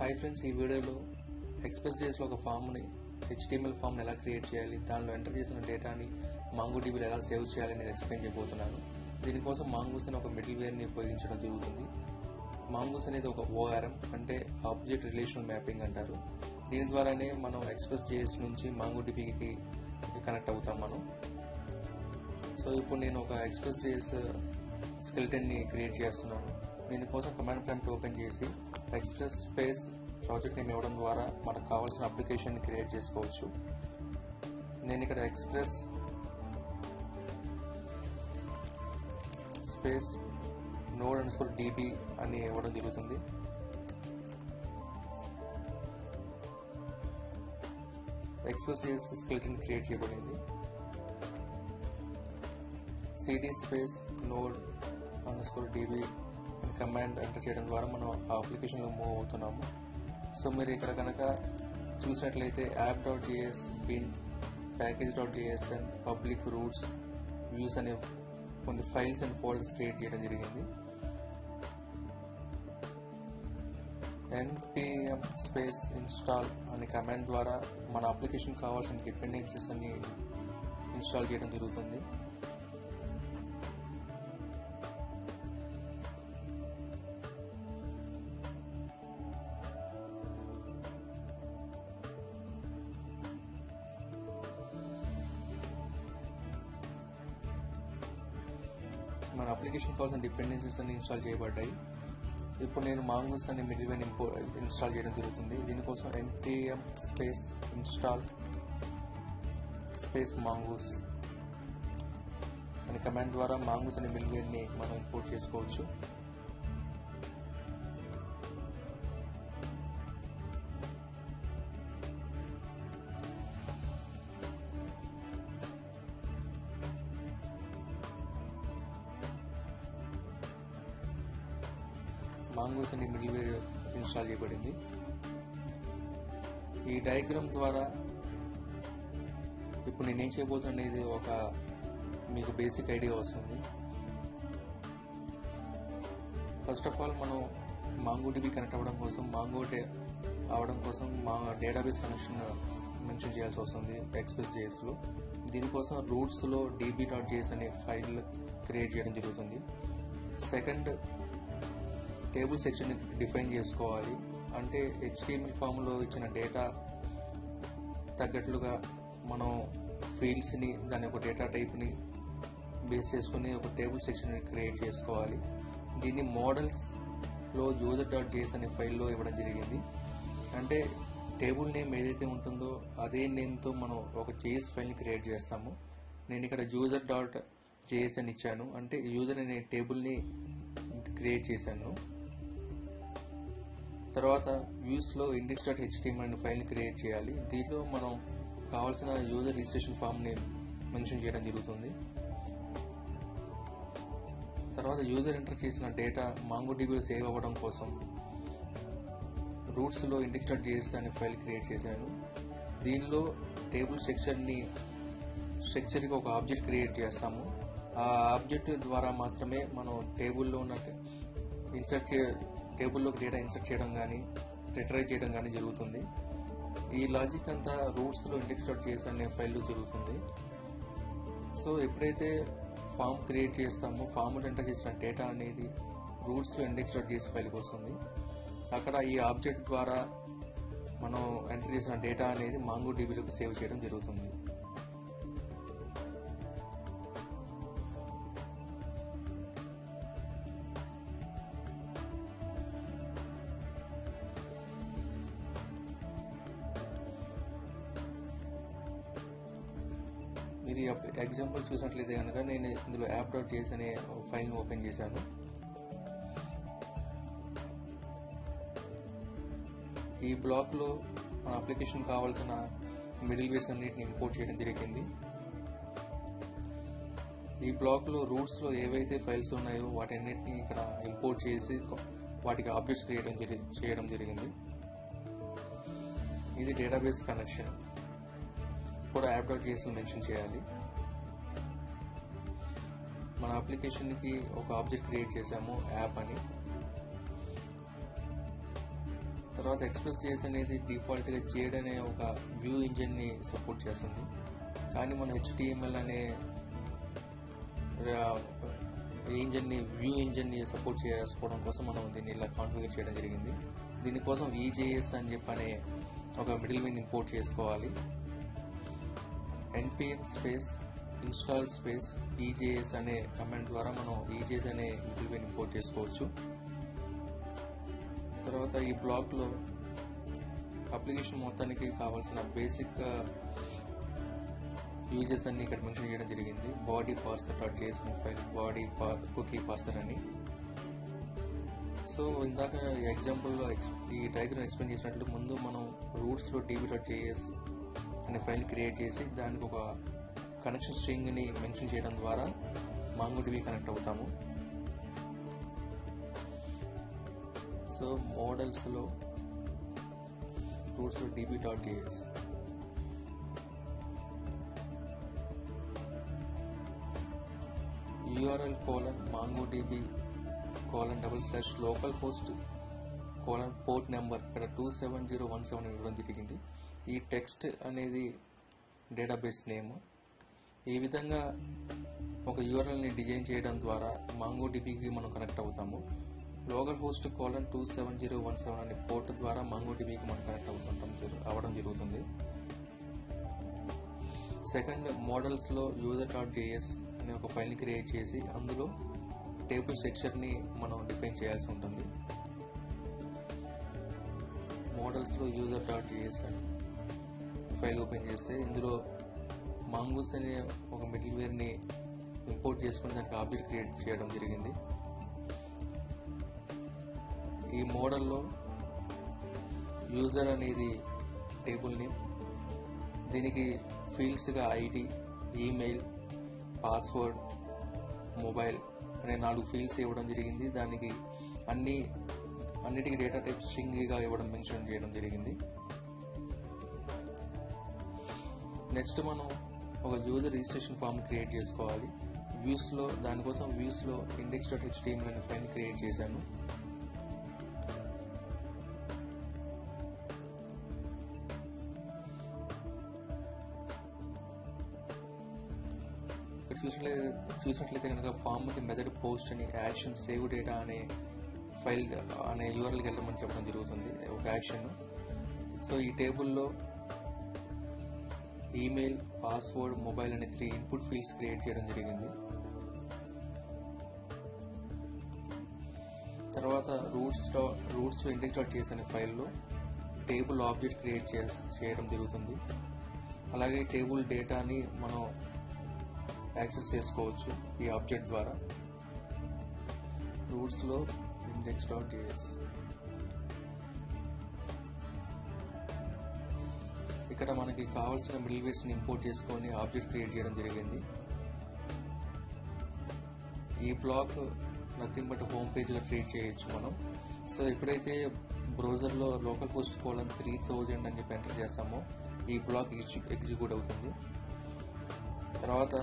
hi friends ఈ వీడియోలో express డేస్లో ఒక ఫామ్ని హెచ్టిఎంఎల్ ఫామ్ని ఎలా క్రియేట్ చేయాలి దానిలో ఎంటర్ చేసిన డేటాని మాంగో డీబీలో ఎలా సేవ్ చేయాలి నేను ఎక్స్ప్లెయిన్ చేయబోతున్నాను దీనికోసం మాంగూస్ అని ఒక మిడిల్ వేర్ని ఉపయోగించడం జరుగుతుంది మాంగూస్ అనేది ఒక ఓఆర్ఎం అంటే ఆబ్జెక్ట్ రిలేషనల్ మ్యాపింగ్ అంటారు దీని ద్వారానే మనం ఎక్స్ప్రెస్ జేఎస్ నుంచి మాంగో డీబీకి కనెక్ట్ అవుతాం మనం సో ఇప్పుడు నేను ఒక ఎక్స్ప్రెస్ జేఎస్ స్కెల్టన్ని క్రియేట్ చేస్తున్నాను దీనికోసం కమాండ్ ప్రాంప్ట్ ఓపెన్ చేసి ఎక్స్ప్రెస్ స్పేస్ ప్రాజెక్ట్ నేమ్ ఇవ్వడం ద్వారా మనకు కావాల్సిన అప్లికేషన్ క్రియేట్ చేసుకోవచ్చు నేను ఇక్కడ Express space node underscore DB అని ఇవ్వడం జరుగుతుంది ఎక్స్ప్రెస్ స్కెల్టన్ క్రియేట్ చేయబడింది CD space node underscore DB command enter చేయడం ద్వారా మనం ఆ అప్లికేషన్లో మూవ్ అవుతున్నాము సో మీరు ఇక్కడ కనుక చూసినట్లయితే app dot JS bin package dot JS and public routes views అనే కొన్ని ఫైల్స్ అండ్ ఫోల్డర్స్ క్రియేట్ చేయడం జరిగింది ఎన్పిఎం స్పేస్ ఇన్స్టాల్ అనే కమాండ్ ద్వారా మన అప్లికేషన్ కావాల్సిన డిపెండెన్సీస్ అన్ని ఇన్స్టాల్ చేయడం జరుగుతుంది మన అప్లికేషన్ కావాల్సిన డిపెండెన్సీస్ అన్ని ఇన్స్టాల్ చేయబడ్డాయి ఇప్పుడు నేను మాంగూస్ అనే మిడిల్ వేన్ ఇంపో ఇన్స్టాల్ చేయడం జరుగుతుంది దీనికోసం NPM space install space Mongoose అనే కమాండ్ ద్వారా మాంగూస్ అనే మిడిల్ వేర్ని మనం ఇంపోర్ట్ చేసుకోవచ్చు మాంగూస్ అనే మిడిల్ వేర్ ఇన్స్టాల్ చేయబడింది ఈ డయాగ్రామ్ ద్వారా ఇప్పుడు నేనేం చేయబోతున్నది ఒక మీకు బేసిక్ ఐడియా వస్తుంది ఫస్ట్ ఆఫ్ ఆల్ మనం మాంగో డిబి కనెక్ట్ అవ్వడం కోసం మాంగో డే అవడం కోసం మా డేటాబేస్ కనెక్షన్ మెన్షన్ చేయాల్సి వస్తుంది ఎక్స్ప్రెస్ జేఎస్లో దీనికోసం రూట్స్లో డీబీ డాట్ జేఎస్ అనే ఫైల్ క్రియేట్ చేయడం జరుగుతుంది సెకండ్ టేబుల్ సెక్షన్ డిఫైన్ చేసుకోవాలి అంటే హెచ్టిఎంఎల్ ఫామ్లో ఇచ్చిన డేటా తగ్గట్లుగా మనం ఫీల్డ్స్ని దాని ఒక డేటా టైప్ని బేస్ చేసుకుని ఒక టేబుల్ సెక్షన్ క్రియేట్ చేసుకోవాలి దీన్ని మోడల్స్లో యూజర్ డాట్ జేఎస్ అనే ఫైల్లో ఇవ్వడం జరిగింది అంటే టేబుల్ నేమ్ ఏదైతే ఉంటుందో అదే నేమ్తో మనం ఒక జేఎస్ ఫైల్ని క్రియేట్ చేస్తాము నేను ఇక్కడ యూజర్ డాట్ జేఎస్ అని ఇచ్చాను అంటే యూజర్ అనే టేబుల్ని క్రియేట్ చేశాను తర్వాత వ్యూస్లో ఇండెక్స్ డాట్ హెచ్టీఎం అనే ఫైల్ని క్రియేట్ చేయాలి దీంట్లో మనం కావాల్సిన యూజర్ రిజిస్ట్రేషన్ ఫామ్ని మెన్షన్ చేయడం జరుగుతుంది తర్వాత యూజర్ ఎంటర్ చేసిన డేటా మాంగో డీబీలో సేవ్ అవ్వడం కోసం రూట్స్లో ఇండెక్స్ డాట్ జేఎస్ అనే ఫైల్ క్రియేట్ చేశాను దీనిలో టేబుల్ సెక్షన్ని స్ట్రక్చర్కి ఒక ఆబ్జెక్ట్ క్రియేట్ చేస్తాము ఆ ఆబ్జెక్ట్ ద్వారా మాత్రమే మనం టేబుల్లో ఉన్న ఇన్సర్ట్ చే టేబుల్లోకి డేటా ఇన్సర్ట్ చేయడం కానీ రిట్రైవ్ చేయడం కానీ జరుగుతుంది ఈ లాజిక్ అంతా రూట్స్లో ఇండెక్స్ డాట్ జేఎస్ అనే ఫైల్లో జరుగుతుంది సో ఎప్పుడైతే ఫామ్ క్రియేట్ చేస్తామో ఫామ్ ఎంటర్ చేసిన డేటా అనేది రూట్స్లో ఇండెక్స్ డాట్ జేఎస్ ఫైల్కి వస్తుంది అక్కడ ఈ ఆబ్జెక్ట్ ద్వారా మనం ఎంటర్ చేసిన డేటా అనేది మాంగో డీబీలోకి సేవ్ చేయడం జరుగుతుంది మీరు ఎగ్జాంపుల్ చూసినట్లయితే కనుక నేను ఇందులో యాప్ డాట్ జేఎస్ అనే ఫైల్ని ఓపెన్ చేశాను ఈ బ్లాక్లో మన అప్లికేషన్ కావాల్సిన మిడిల్ వేస్ అన్నిటిని ఇంపోర్ట్ చేయడం జరిగింది ఈ బ్లాక్లో రూట్స్లో ఏవైతే ఫైల్స్ ఉన్నాయో వాటన్నిటిని ఇక్కడ ఇంపోర్ట్ చేసి వాటికి ఆబ్జెక్ట్స్ క్రియేట్ చేయడం జరిగింది ఇది డేటాబేస్ కనెక్షన్ కూడా యాప్ డాట్ జేఎస్లో మెన్షన్ చేయాలి మన అప్లికేషన్కి ఒక ఆబ్జెక్ట్ క్రియేట్ చేసాము యాప్ అని తర్వాత ఎక్స్ప్రెస్ జేఎస్ అనేది డిఫాల్ట్గా జేడ్ అనే ఒక వ్యూ ఇంజిన్ని సపోర్ట్ చేస్తుంది కానీ మనం హెచ్టిఎంఎల్ అనే ఇంజిన్ని వ్యూ ఇంజిన్ని సపోర్ట్ చేసుకోవడం కోసం మనం దీన్ని ఇలా కాన్ఫిగర్ చేయడం జరిగింది దీనికోసం ఈజేఎస్ అని చెప్పనే ఒక మిడిల్ విన్ ఇంపోర్ట్ చేసుకోవాలి NPM space install space EJS అనే కమాండ్ ద్వారా మనం ఈజేఎస్ అనే మిడిల్ విన్ ఇంపోర్ట్ చేసుకోవచ్చు తర్వాత ఈ బ్లాక్లో అప్లికేషన్ మొత్తానికి కావాల్సిన బేసిక్ యూజెస్ అన్ని ఇక్కడ మెన్షన్ చేయడం జరిగింది బాడీ పార్సర్ డాట్ చేసిన ఫైల్ బాడీ కుకీ పార్సర్ అని సో ఇందాక ఎగ్జాంపుల్లో ఈ డయాగ్రామ్ ఎక్స్ప్లెయిన్ చేసినట్లు ముందు మనం రూట్స్లో డీబీ డాట్ జేఎస్ అనే ఫైల్ క్రియేట్ చేసి దానికి ఒక కనెక్షన్ స్ట్రింగ్ని మెన్షన్ చేయడం ద్వారా మాంగో డిబి కనెక్ట్ అవుతాము సో మోడల్స్లో రూట్స్లో DB dot JS URL colon Mongo DB colon double slash localhost colon port number ఇక్కడ two seven zero one seven ఇవ్వడం జరిగింది ఈ టెక్స్ట్ అనేది డేటాబేస్ నేమ్ ఈ విధంగా ఒక యూఆర్ఎల్ని డిజైన్ చేయడం ద్వారా మాంగో డిబికి మనం కనెక్ట్ అవుతాము localhost colon two seven zero one seven అనే పోర్ట్ ద్వారా మాంగో డిబికి మనం కనెక్ట్ అవుతుంటాం అవ్వడం జరుగుతుంది సెకండ్ మోడల్స్లో యూజర్ డాట్ జేఎస్ అనే ఒక ఫైల్ని క్రియేట్ చేసి అందులో టేబుల్ సెక్షన్ని మనం డిఫైన్ చేయాల్సి ఉంటుంది మోడల్స్లో యూజర్ డాట్ జేఎస్ అని ఫైల్ ఓపెన్ చేస్తే ఇందులో మాంగూస్ అనే ఒక మిడిల్ వేర్ని ఇంపోర్ట్ చేసుకుని దానికి ఆబ్జెక్ట్ క్రియేట్ చేయడం జరిగింది ఈ మోడల్లో యూజర్ అనేది టేబుల్ నేమ్ దీనికి ఫీల్డ్స్గా ఐడి ఈమెయిల్ పాస్వర్డ్ మొబైల్ అనే నాలుగు ఫీల్డ్స్ ఇవ్వడం జరిగింది దానికి అన్ని అన్నిటికీ డేటా టైప్ స్ట్రింగ్గా ఇవ్వడం మెన్షన్ చేయడం జరిగింది నెక్స్ట్ మనం ఒక యూజర్ రిజిస్ట్రేషన్ ఫామ్ క్రియేట్ చేసుకోవాలి వ్యూస్లో దానికోసం వ్యూస్లో ఇండెక్స్ డాట్ హెచ్డిఎంఎల్ అనే ఫైల్ క్రియేట్ చేశాను ఇక్కడ చూసినట్లయితే చూసినట్లయితే కనుక ఫామ్కి మెథడ్ పోస్ట్ అని యాక్షన్ సేవ్ డేటా అనే ఫైల్ అనే యూఆర్ఎల్కి వెళ్ళమని చెప్పడం జరుగుతుంది ఒక యాక్షన్ సో ఈ టేబుల్లో ఈమెయిల్ పాస్వర్డ్ మొబైల్ అనే త్రీ ఇన్పుట్ ఫీల్డ్స్ క్రియేట్ చేయడం జరిగింది తర్వాత రూట్స్ రూట్స్ ఇండెక్స్ డాట్ చేసి అనే ఫైల్లో టేబుల్ ఆబ్జెక్ట్ క్రియేట్ చేయడం జరుగుతుంది అలాగే టేబుల్ డేటాని మనం యాక్సెస్ చేసుకోవచ్చు ఈ ఆబ్జెక్ట్ ద్వారా రూట్స్లో ఇండెక్స్ డాట్ జేఎస్ ఇక్కడ మనకి కావాల్సిన మిడిల్ వేర్స్ని ఇంపోర్ట్ చేసుకొని ఆబ్జెక్ట్ క్రియేట్ చేయడం జరిగింది ఈ బ్లాక్ నథింగ్ బట్ హోమ్ పేజ్గా క్రియేట్ చేయొచ్చు మనం సో ఎప్పుడైతే బ్రౌజర్లో localhost colon three thousand అని చెప్పి ఎంటర్ చేస్తామో ఈ బ్లాక్ ఎగ్జిక్యూట్ అవుతుంది తర్వాత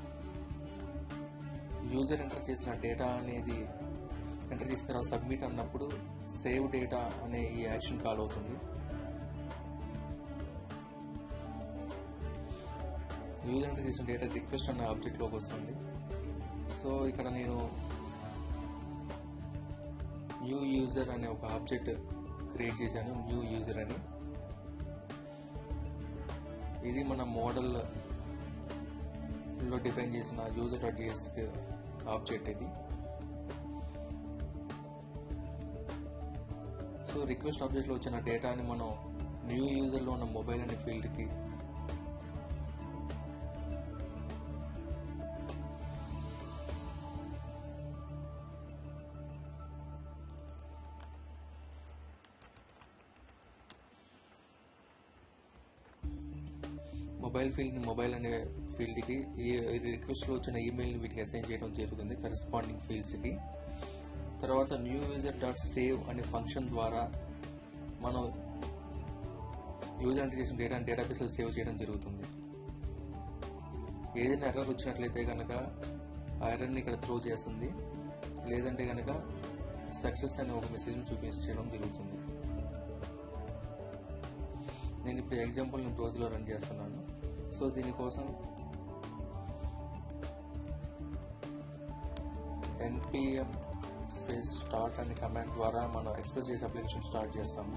యూజర్ ఎంటర్ చేసిన డేటా అనేది ఎంటర్ చేసిన తర్వాత సబ్మిట్ అన్నప్పుడు సేవ్ డేటా అనే ఈ యాక్షన్ కాల్ అవుతుంది యూజర్ ఎంటర్ చేసిన డేటా రిక్వెస్ట్ అన్న ఆబ్జెక్ట్లోకి వస్తుంది సో ఇక్కడ నేను న్యూ యూజర్ అనే ఒక ఆబ్జెక్ట్ క్రియేట్ చేశాను న్యూ యూజర్ అని ఇది మన మోడల్ లో డిఫైన్ చేసిన యూజర్ డాట్ డిఎస్ ఆబ్జెక్ట్ ఇది సో రిక్వెస్ట్ ఆబ్జెక్ట్లో వచ్చిన డేటాని మనం న్యూ యూజర్లో ఉన్న మొబైల్ అనే ఫీల్డ్కి మొబైల్ ఫీల్డ్ మొబైల్ అనే ఫీల్డ్కి ఈ రిక్వెస్ట్లో వచ్చిన ఈమెయిల్ని వీటికి అసైన్ చేయడం జరుగుతుంది కరెస్పాండింగ్ ఫీల్డ్స్కి తర్వాత న్యూ యూజర్ డాట్ సేవ్ అనే ఫంక్షన్ ద్వారా మనం యూజర్ ఎంటర్ చేసిన డేటాని డేటాబేస్లో సేవ్ చేయడం జరుగుతుంది ఏదైనా ఎర్రర్ వచ్చినట్లయితే కనుక ఆ ఎర్రర్ని ఇక్కడ త్రో చేస్తుంది లేదంటే కనుక సక్సెస్ అనే ఒక మెసేజ్ని చూపించడం జరుగుతుంది ఇప్పుడు ఎగ్జాంపుల్ నేను బ్రౌజర్లో రన్ చేస్తున్నాను సో దీనికోసం ఎన్పిఎం స్పేస్ స్టార్ట్ అనే కమాండ్ ద్వారా మనం ఎక్స్ప్రెస్ చేసే అప్లికేషన్ స్టార్ట్ చేస్తాము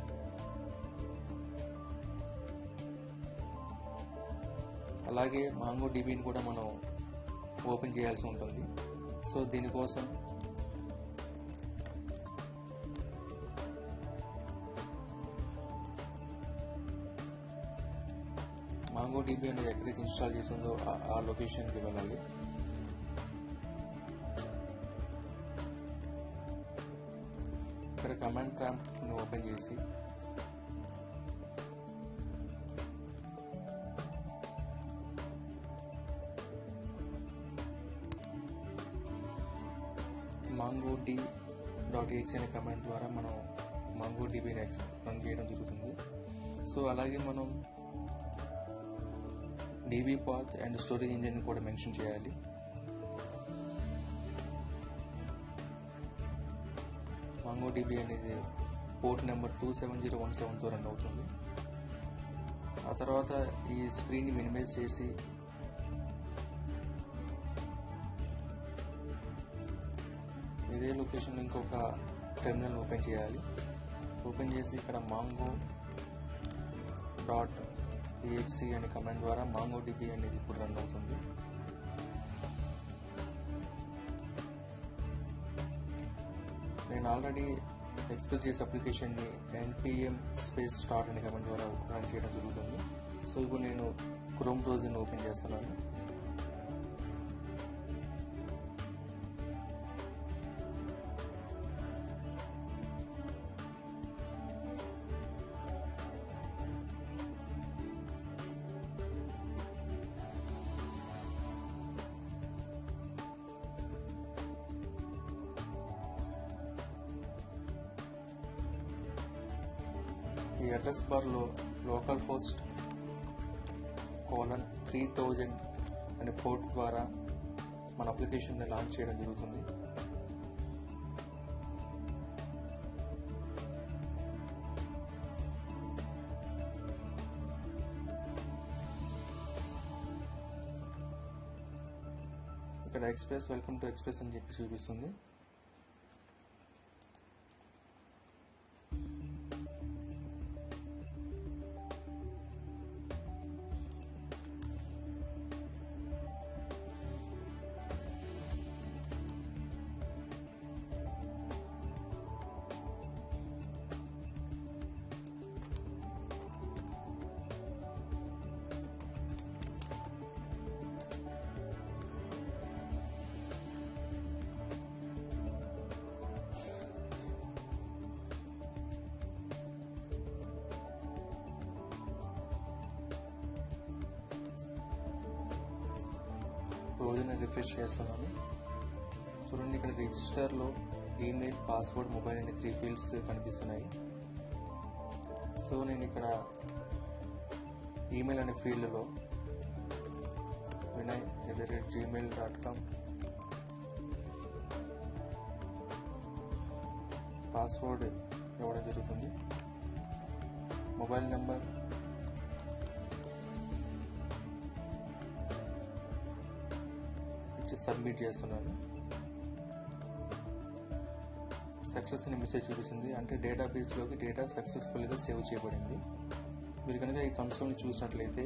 అలాగే మాంగో డిబిని కూడా మనం ఓపెన్ చేయాల్సి ఉంటుంది సో దీనికోసం మాంగో డిబి అనేది ఎక్కడైతే ఇన్స్టాల్ చేసిందో ఆ- ఆ లొకేషన్కి వెళ్ళాలి ఇక్కడ కమాండ్ ప్రాంప్ట్ని ఓపెన్ చేసి మాంగో డి డాట్ ఎక్స్ అనే కమాండ్ ద్వారా మనం మాంగో డిబిని ఎక్స్ రన్ చేయడం జరుగుతుంది సో అలాగే మనం DB path and storage engine కూడా మెన్షన్ చేయాలి మాంగో డిబి అనేది port number two seven zero one సెవెన్తో రన్ అవుతుంది ఆ తర్వాత ఈ స్క్రీన్ని మినిమైజ్ చేసి ఇదే లొకేషన్లో ఇంకొక టెర్మినల్ ఓపెన్ చేయాలి ఓపెన్ చేసి ఇక్కడ మాంగో డాట్ ఈహెచ్సి అనే కమాండ్ ద్వారా మాంగో డిబి అనేది ఇప్పుడు రన్ అవుతుంది నేను ఆల్రెడీ ఎక్స్ప్రెస్ చేసే అప్లికేషన్ని ఎన్పిఎం స్పేస్ స్టార్ట్ అనే కమాండ్ ద్వారా రన్ చేయడం జరుగుతుంది సో ఇప్పుడు నేను క్రోమ్ బ్రౌజర్ని ఓపెన్ చేస్తున్నాను ఈ అడ్రస్ బార్లో localhost colon three thousand అనే పోర్ట్ ద్వారా మన అప్లికేషన్ని లాంచ్ చేయడం జరుగుతుంది ఇక్కడ ఎక్స్ప్రెస్ వెల్కమ్ టు ఎక్స్ప్రెస్ అని చెప్పి చూపిస్తుంది రోజున రిఫ్రెష్ చేస్తున్నాను చూడండి ఇక్కడ రిజిస్టర్లో ఈమెయిల్ పాస్వర్డ్ మొబైల్ అనే త్రీ ఫీల్డ్స్ కనిపిస్తున్నాయి సో నేను ఇక్కడ ఈమెయిల్ అనే ఫీల్డ్లో Vinay at the rate Gmail dot com password ఇవ్వడం జరుగుతుంది మొబైల్ నెంబర్ ఇచ్చి సబ్మిట్ చేస్తున్నాను సక్సెస్ అనే మెసేజ్ చూపిస్తుంది అంటే డేటాబేస్లోకి డేటా సక్సెస్ఫుల్గా సేవ్ చేయబడింది మీరు కనుక ఈ కన్సోల్ని చూసినట్లయితే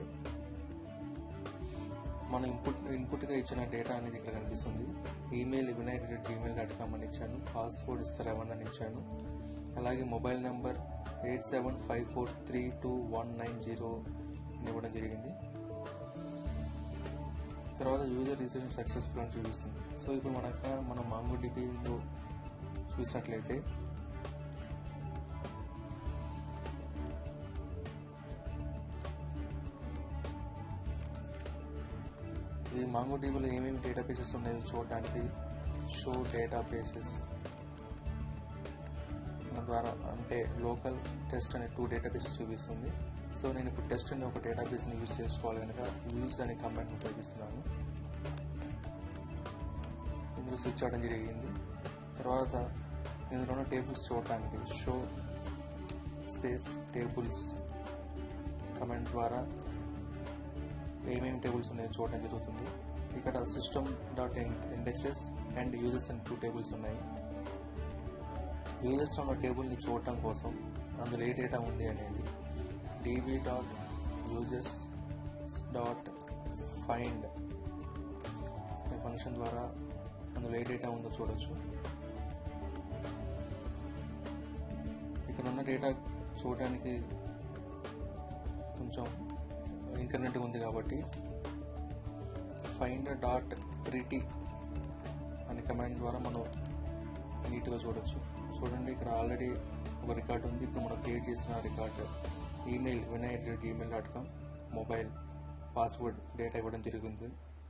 మనం ఇన్పుట్ ఇన్పుట్గా ఇచ్చిన డేటా అనేది ఇక్కడ కనిపిస్తుంది email Vinay at rate Gmail dot com అని ఇచ్చాను పాస్వర్డ్ సెవెన్ అని ఇచ్చాను అలాగే mobile number eight seven five four three two one nine zero ఇవ్వడం జరిగింది తర్వాత యూజర్ రిజిస్ట్రేషన్ సక్సెస్ఫుల్ అని చూపిస్తుంది సో ఇప్పుడు మనక మనం మాంగో డిబిలో చూసినట్లయితే ఈ మాంగో డిబిలో ఏమేమి డేటాబేసెస్ ఉన్నాయో చూడడానికి షో డేటాబేసెస్ మన ద్వారా అంటే లోకల్ టెస్ట్ అనే టూ డేటాబేసెస్ చూపిస్తుంది సో నేను ఇప్పుడు టెస్ట్ అనే ఒక డేటాబేస్ని యూజ్ చేసుకోవాలి కనుక యూజ్ అనే కమాండ్ ఉపయోగిస్తున్నాను ఇందులో స్విచ్ అవడం జరిగింది తర్వాత ఇందులో ఉన్న టేబుల్స్ చూడటానికి షో స్పేస్ టేబుల్స్ కమాండ్ ద్వారా ఏమేమి టేబుల్స్ ఉన్నాయో చూడడం జరుగుతుంది ఇక్కడ system dot indexes and users and two tables ఉన్నాయి యూజర్స్ ఉన్న టేబుల్ని చూడటం కోసం అందులో ఏ డేటా ఉంది అనేది DB dot users dot find అనే ఫంక్షన్ ద్వారా అందులో ఏ డేటా ఉందో చూడొచ్చు ఇక్కడ ఉన్న డేటా చూడడానికి కొంచెం ఇంకర్నెట్గా ఉంది కాబట్టి ఫైండ్ డాట్ ప్రిటీ అనే కమాండ్ ద్వారా మనం నీట్గా చూడొచ్చు చూడండి ఇక్కడ ఆల్రెడీ ఒక రికార్డ్ ఉంది ఇప్పుడు మనం క్రియేట్ చేసిన record email Vinay at Gmail dot com mobile password data ఇవ్వడం జరిగింది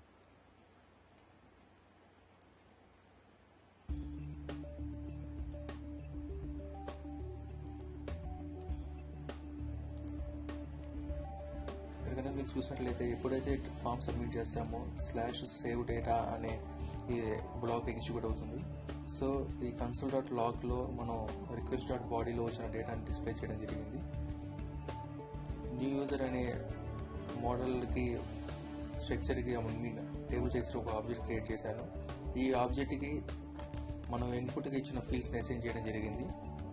ఇక్కడ మీకు చూసినట్లయితే ఎప్పుడైతే ఫామ్ సబ్మిట్ చేస్తామో స్లాష్ సేవ్ డేటా అనే ఈ బ్లాక్ ఎగ్జిక్యూట్ అవుతుంది సో ఈ కన్సోల్ డాట్ లాగ్లో మనం రిక్వెస్ట్ డాట్ బాడీలో వచ్చిన డేటాని డిస్ప్లే చేయడం జరిగింది న్యూ యూజర్ అనే మోడల్కి స్ట్రక్చర్కి ఐ మీన్ టేబుల్ స్ట్రక్చర్ ఒక ఆబ్జెక్ట్ క్రియేట్ చేశాను ఈ ఆబ్జెక్ట్కి మనం ఇన్పుట్కి ఇచ్చిన ఫీల్డ్స్ని అసైన్ చేయడం జరిగింది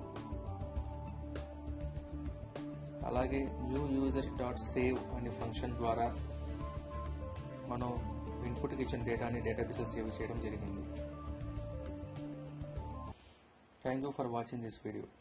అలాగే న్యూ యూజర్ డాట్ సేవ్ అనే ఫంక్షన్ ద్వారా మనం ఇన్పుట్కి ఇచ్చిన డేటాని డేటాబేస్ సేవ్ చేయడం జరిగింది thank you for watching this video